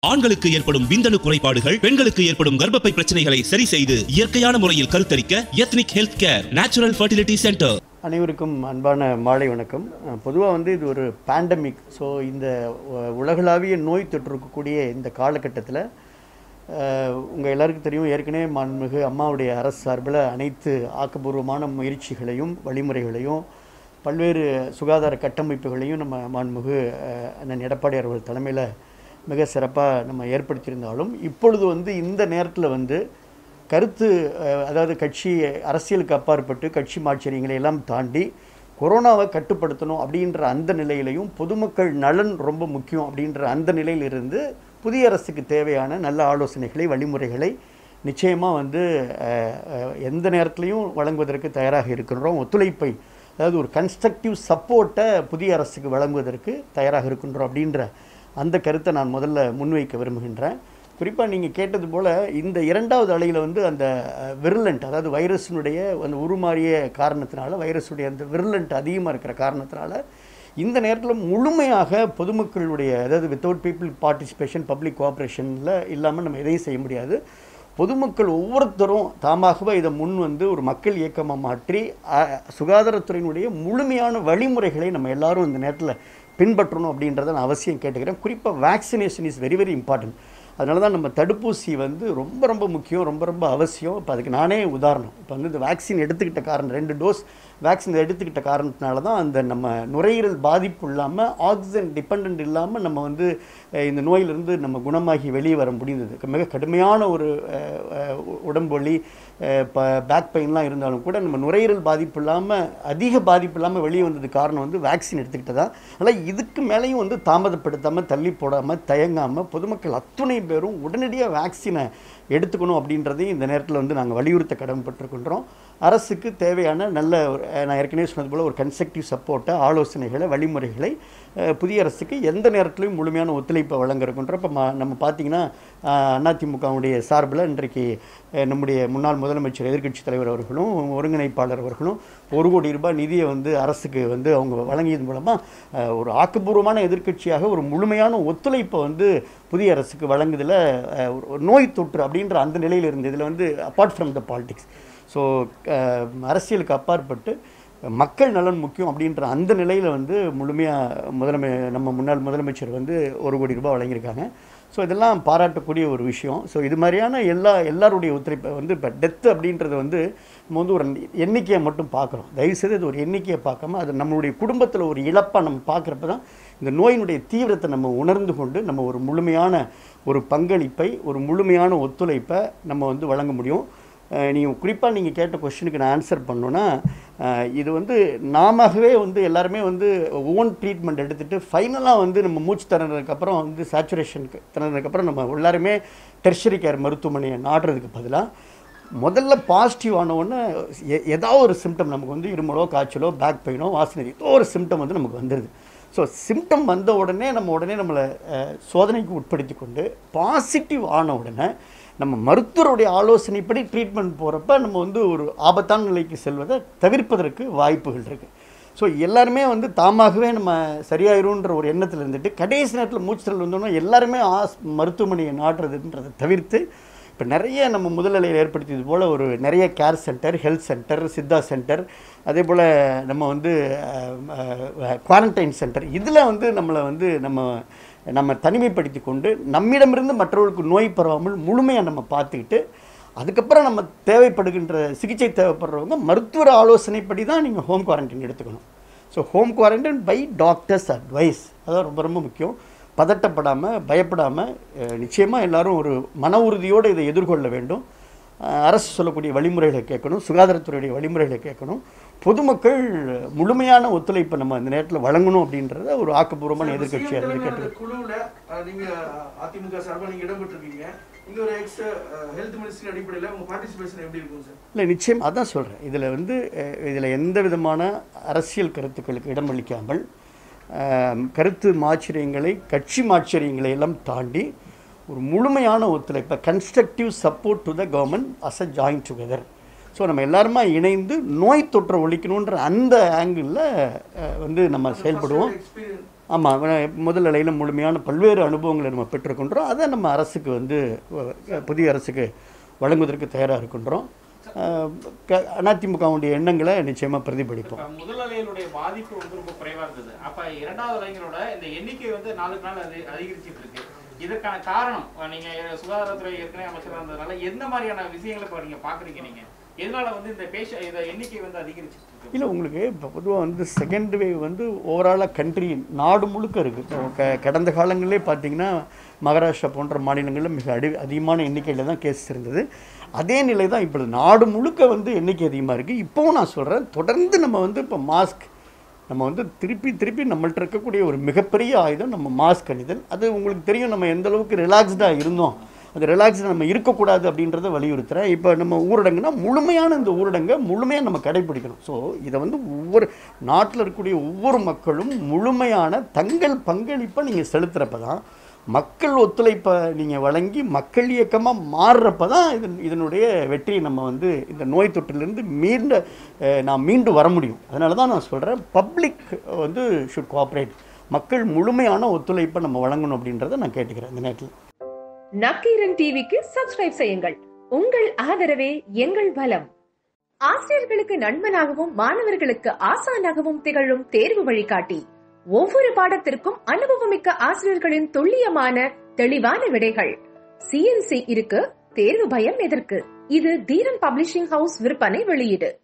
ஆண்களுக்கு ஏற்படும் விந்தணு குறைபாடுகள் பெண்களுக்கு ஏற்படும் கர்ப்பப்பை பிரச்சனைகளை சரி செய்து இயற்கையான முறையில் கருத்தரிக்க ethnic health care natural fertility centre அனைவருக்கும் அன்பான மாலை வணக்கம் பொதுவாக வந்து இது ஒரு பேண்டமிக் ஸோ இந்த உ- உலகளாவிய நோய் தொற்றுக்கக்கூடிய இந்த காலகட்டத்தில் உங்கள் எல்லாருக்கும் தெரியும் ஏற்கனவே மாண்புமிகு அம்மாவுடைய அரசு சார்பில் அனைத்து ஆக்கப்பூர்வமான முயற்சிகளையும் வழிமுறைகளையும் பல்வேறு சுகாதார கட்டமைப்புகளையும் நம்ம மாண்புமிகு அஹ், அண்ணன் எடப்பாடி அவர்கள் தலைமையில் மிக சிறப்பாக நம்ம ஏற்படுத்தியிருந்தாலும் இப்பொழுது வந்து இந்த நேரத்தில் வந்து கருத்து அஹ், அதாவது கட்சி அரசியலுக்கு அப்பாற்பட்டு கட்சி மாச்சரியங்களை எல்லாம் தாண்டி கொரோனாவை கட்டுப்படுத்தணும் அப்படின்ற அந்த நிலையிலையும் பொதுமக்கள் நலன் ரொம்ப முக்கியம் அப்படின்ற அந்த நிலையிலிருந்து புதிய அரசுக்கு தேவையான நல்ல ஆலோசனைகளை வழிமுறைகளை நிச்சயமாக வந்து அஹ், அஹ், எந்த நேரத்துலையும் வழங்குவதற்கு தயாராக இருக்கின்றோம் ஒத்துழைப்பை அதாவது ஒரு கன்ஸ்ட்ரக்டிவ் சப்போர்ட்டை புதிய அரசுக்கு வழங்குவதற்கு தயாராக இருக்கின்றோம் அப்படின்ற அந்த கருத்தை நான் முதல்ல முன்வைக்க விரும்புகின்றேன் குறிப்பாக நீங்கள் கேட்டது போல் இந்த இரண்டாவது அலையில் வந்து அந்த விருலண்ட் அதாவது வைரஸினுடைய அந்த உருமாறிய காரணத்தினால வைரஸுடைய அந்த விருலண்ட் அதிகமாக இருக்கிற காரணத்தினால இந்த நேரத்தில் முழுமையாக பொதுமக்களுடைய அதாவது வித்தவுட் பீப்புள் பார்ட்டிசிபேஷன் பப்ளிக் கோஆப்ரேஷனில் இல்லாமல் நம்ம எதையும் செய்ய முடியாது பொதுமக்கள் ஒவ்வொருத்தரும் தாமாகவே இதை முன் வந்து ஒரு மக்கள் இயக்கமாக மாற்றி அ- சுகாதாரத்துறையினுடைய முழுமையான வழிமுறைகளை நம்ம எல்லாரும் இந்த நேரத்தில் பின்பற்றணும் அப்படின்றத நான் அவசியம் கேட்டுக்கிறேன் குறிப்பாக vaccination is very very important அதனால தான் நம்ம தடுப்பூசி வந்து ரொம்ப ரொம்ப முக்கியம் ரொம்ப ரொம்ப அவசியம் இப்போ அதுக்கு நானே உதாரணம் இப்போ வந்து இந்த வேக்சின் எடுத்துக்கிட்ட காரணம் ரெண்டு டோஸ் வேக்சின் எடுத்துக்கிட்ட காரணத்தினால தான் அந்த நம்ம நுரையீரல் பாதிப்பு இல்லாமல் ஆக்சிஜன் டிபெண்ட் இல்லாமல் நம்ம வந்து அஹ், இந்த நோயிலிருந்து நம்ம குணமாகி வெளியே வர முடிந்தது மிக கடுமையான ஒரு அஹ், அஹ், உடம்பு வலி இப்போ பேக் பெயின்லாம் இருந்தாலும் கூட நம்ம நுரையீரல் பாதிப்பு இல்லாமல் அதிக பாதிப்பு இல்லாமல் வெளியே வந்தது காரணம் வந்து வேக்சின் எடுத்துக்கிட்டதா அதனால் இதுக்கு மேலேயும் வந்து தாமதப்படுத்தாமல் தள்ளி போடாமல் தயங்காமல் பொதுமக்கள் அத்துணை பேரும் உடனடியாக வேக்சினை எடுத்துக்கணும் அப்படின்றதையும் இந்த நேரத்தில் வந்து நாங்கள் வலியுறுத்த கடமைப்பட்டிருக்கின்றோம் அரசுக்கு தேவையான நல்ல ஒரு அஹ், நான் ஏற்கனவே சொன்னது போல் ஒரு கன்ஸ்ட்ரக்டிவ் சப்போர்ட்டை ஆலோசனைகளை வழிமுறைகளை அஹ், புதிய அரசுக்கு எந்த நேரத்திலையும் முழுமையான ஒத்துழைப்பை வழங்க இருக்கின்றோம் இப்போ ம- நம்ம பார்த்தீங்கன்னா அதிமுகவுடைய சார்பில் இன்றைக்கு அஹ், நம்முடைய முன்னாள் முதலமைச்சர் எதிர்க்கட்சித் தலைவர் அவர்களும் ஒருங்கிணைப்பாளர் அவர்களும் ஒரு கோடி ரூபாய் நிதியை வந்து அரசுக்கு வந்து அவங்க வழங்கியது மூலமாக ஒரு ஆக்கப்பூர்வமான எதிர்க்கட்சியாக ஒரு முழுமையான ஒத்துழைப்பை வந்து புதிய அரசுக்கு வழங்குதில் அஹ், ஒரு ஒரு நோய் தொற்று அப்படின்ற அந்த நிலையில் இருந்து இதில் வந்து apart from the politics so அரசியலுக்கு அப்பாற்பட்டு மக்கள் நலன் முக்கியம் அப்படின்ற அந்த நிலையில் வந்து முழுமையாக முதலமை நம்ம முன்னாள் முதலமைச்சர் வந்து ஒரு கோடி ரூபாய் வழங்கியிருக்காங்க ஸோ இதெல்லாம் பாராட்டக்கூடிய ஒரு விஷயம் ஸோ இது மாதிரியான எல்லா எல்லாருடைய ஒத்துழைப்பை வந்து இப்போ டெத்து அப்படின்றது வந்து நம்ம வந்து ஒரு எண்ணிக்கையை மட்டும் பார்க்குறோம் தயவுசெய்து இது ஒரு எண்ணிக்கையை பார்க்காம அது நம்மளுடைய குடும்பத்தில் ஒரு இழப்பாக நம்ம பார்க்குறப்ப தான் இந்த நோயினுடைய தீவிரத்தை நம்ம உணர்ந்து கொண்டு நம்ம ஒரு முழுமையான ஒரு பங்களிப்பை ஒரு முழுமையான ஒத்துழைப்பை நம்ம வந்து வழங்க முடியும் நீங்கள் குறிப்பாக நீங்கள் கேட்ட கொஸ்டினுக்கு நான் ஆன்சர் பண்ணோன்னா அஹ், இது வந்து நாமவே வந்து எல்லாருமே வந்து ஓன் ட்ரீட்மெண்ட் எடுத்துகிட்டு ஃபைனலாக வந்து நம்ம மூச்சு திறனதுக்கப்புறம் வந்து சேச்சுரேஷனுக்கு திறனதுக்கப்புறம் நம்ம எல்லாருமே டெர்ஷரி கேர் மருத்துவமனையை நாடுறதுக்கு பதிலாக முதல்ல பாசிட்டிவ் ஆன உடனே எ- ஏதாவது ஒரு சிம்டம் நமக்கு வந்து இருமலோ காய்ச்சலோ பேக் பெயினோ வாசனை ஏதோ ஒரு சிம்டம் வந்து நமக்கு வந்துடுது ஸோ சிம்டம் வந்த உடனே நம்ம உடனே நம்மளை அஹ், சோதனைக்கு உட்படுத்தி கொண்டு பாசிட்டிவ் ஆன உடனே நம்ம மருத்துவருடைய ஆலோசனைப்படி ட்ரீட்மெண்ட் போகிறப்ப நம்ம வந்து ஒரு ஆபத்தான நிலைக்கு செல்வதை தவிர்ப்பதற்கு வாய்ப்புகள் இருக்குது ஸோ எல்லாருமே வந்து தாமாகவே நம்ம சரியாயிரும்ன்ற ஒரு எண்ணத்தில் இருந்துட்டு கடைசி நேரத்தில் மூச்சுத்தல் வந்தோன்னா எல்லாருமே ஆஸ் மருத்துவமனையை நாடுறதுன்றதை தவிர்த்து இப்போ நிறைய நம்ம முதல்நிலையில் ஏற்படுத்தியது போல் ஒரு நிறைய care centre health centre Siddha centre அதே போல் நம்ம வந்து குவாரண்டைன் சென்டர் இதில் வந்து நம்மளை வந்து நம்ம நம்ம தனிமைப்படுத்தி கொண்டு நம்மிடமிருந்து மற்றவர்களுக்கு நோய் பரவாமல் முழுமையாக நம்ம பார்த்துக்கிட்டு அதுக்கப்புறம் நம்ம தேவைப்படுகின்ற சிகிச்சை தேவைப்படுறவங்க மருத்துவர் ஆலோசனைப்படி தான் நீங்கள் ஹோம் குவாரண்டைன் எடுத்துக்கணும் so home quarantine by doctor's advice அதான் ரொம்ப ரொம்ப முக்கியம் பதட்டப்படாமல் பயப்படாமல் நிச்சயமாக எல்லாரும் ஒரு மன உறுதியோடு இதை எதிர்கொள்ள வேண்டும் அஹ், அரசு சொல்லக்கூடிய வழிமுறைகளை கேட்கணும் சுகாதாரத்துறையுடைய வழிமுறைகளை கேட்கணும் பொதுமக்கள் முழுமையான ஒத்துழைப்பை நம்ம இந்த நேரத்தில் வழங்கணும் அப்படின்றத ஒரு ஆக்கப்பூர்வமான எதிர்க்கட்சியாக இருந்து கேட்டு குழுவுல அஹ், நீங்க அதிமுக சார்பா நீங்க இடம்பெற்றிருக்கீங்க நீங்க ஒரு எக்ஸ் ஹெல்த் மினிஸ்ட்ரி அடிப்படையில உங்க பார்ட்டிசிபேஷன் எப்படி இருக்கும் சார் இல்லை நிச்சயம் அதான் சொல்கிறேன் இதில் வந்து இதில் எந்த விதமான அரசியல் கருத்துக்களுக்கு இடமளிக்காமல் அஹ், கருத்து மாச்சரியங்களை கட்சி மாச்சரியங்களை எல்லாம் தாண்டி ஒரு முழுமையான ஒத்துழைப்பை constructive support to the government as a join together so நம்ம எல்லாருமா இணைந்து நோய் தொற்றை ஒழிக்கணுன்ற அந்த ஆங்கிளில் வந்து நம்ம செயல்படுவோம் எக்ஸ்பீரியன்ஸ் ஆமாம் முதல் அலையில் முழுமையான பல்வேறு அனுபவங்களை நம்ம பெற்றுக்கொண்டோம் அதை நம்ம அரசுக்கு வந்து அஹ், புதிய அரசுக்கு வழங்குவதற்கு தயாராக இருக்கின்றோம் அஹ், க- அதிமுகவுடைய எண்ணங்களை நிச்சயமாக பிரதிபலிப்போம் இப்ப முதல் அலையினுடைய பாதிப்பு வந்து ரொம்ப குறைவா இருந்தது அப்ப இரண்டாவது அலைங்களோட இந்த எண்ணிக்கை வந்து நாளுக்கு நாள் அது அதிகரிச்சிட்டு இருக்கு இதற்கான காரணம் அஹ் நீங்க சுகாதாரத்துறை ஏற்கனவே அமைச்சரா இருந்ததுனால எந்த மாதிரியான விஷயங்களை இப்ப நீங்க பாக்குறீங்க நீங்க எதனால வந்து இந்த பேஷ இந்த எண்ணிக்கை வந்து அதிகரிச்சிட்டு இருக்கு இல்லை உங்களுக்கு இப்போ பொதுவாக வந்து செகண்ட் வேவ் வந்து ஓவராலாக கண்ட்ரி நாடு முழுக்க இருக்குது இப்போ க கடந்த காலங்களிலே பார்த்தீங்கன்னா மகாராஷ்டிரா போன்ற மாநிலங்களில் மிக அடி அதிகமான எண்ணிக்கையில் தான் கேஸ் இருந்தது அதே நிலை தான் இப்பொழுது நாடு முழுக்க வந்து எண்ணிக்கை அதிகமாக இருக்குது இப்போவும் நான் சொல்கிறேன் தொடர்ந்து நம்ம வந்து இப்போ மாஸ்க் நம்ம வந்து திருப்பி திருப்பி நம்மள்ட்ட இருக்கக்கூடிய ஒரு மிகப்பெரிய ஆயுதம் நம்ம மாஸ்க் அணிதல் அது உங்களுக்கு தெரியும் நம்ம எந்த அளவுக்கு ரிலாக்ஸ்டாக இருந்தோம் அந்த ரிலாக்ஸ் நம்ம இருக்கக்கூடாது அப்படின்றத வலியுறுத்துகிறேன் இப்போ நம்ம ஊரடங்குனா முழுமையான இந்த ஊரடங்கை முழுமையாக நம்ம கடைபிடிக்கணும் ஸோ இதை வந்து ஒவ்வொரு நாட்டில் இருக்கக்கூடிய ஒவ்வொரு மக்களும் முழுமையான தங்கள் பங்களிப்பை நீங்கள் செலுத்துகிறப்ப தான் மக்கள் ஒத்துழைப்பை நீங்கள் வழங்கி மக்கள் இயக்கமாக மாறுறப்ப தான் இது இதனுடைய வெற்றியை நம்ம வந்து இந்த நோய் தொற்றிலிருந்து மீண்ட அஹ், நாம் மீண்டு வர முடியும் அதனால தான் நான் சொல்கிறேன் பப்ளிக் வந்து ஷுட் கோஆப்ரேட் மக்கள் முழுமையான ஒத்துழைப்பை நம்ம வழங்கணும் அப்படின்றத நான் கேட்டுக்கிறேன் இந்த நேரத்தில் நக்கீரன் டிவிக்கு சப்ஸ்கிரைப் செய்யுங்கள் உங்கள் ஆதரவே எங்கள் பலம் ஆசிரியர்களுக்கு நண்பனாகவும் மாணவர்களுக்கு ஆசானாகவும் திகழும் தேர்வு வழிகாட்டி ஒவ்வொரு பாடத்திற்கும் அனுபவமிக்க ஆசிரியர்களின் துல்லியமான தெளிவான விடைகள் சிஎன்சி இருக்கு தேர்வு பயம் எதற்கு இது தீரன் பப்ளிஷிங் ஹவுஸ் விற்பனை வெளியீடு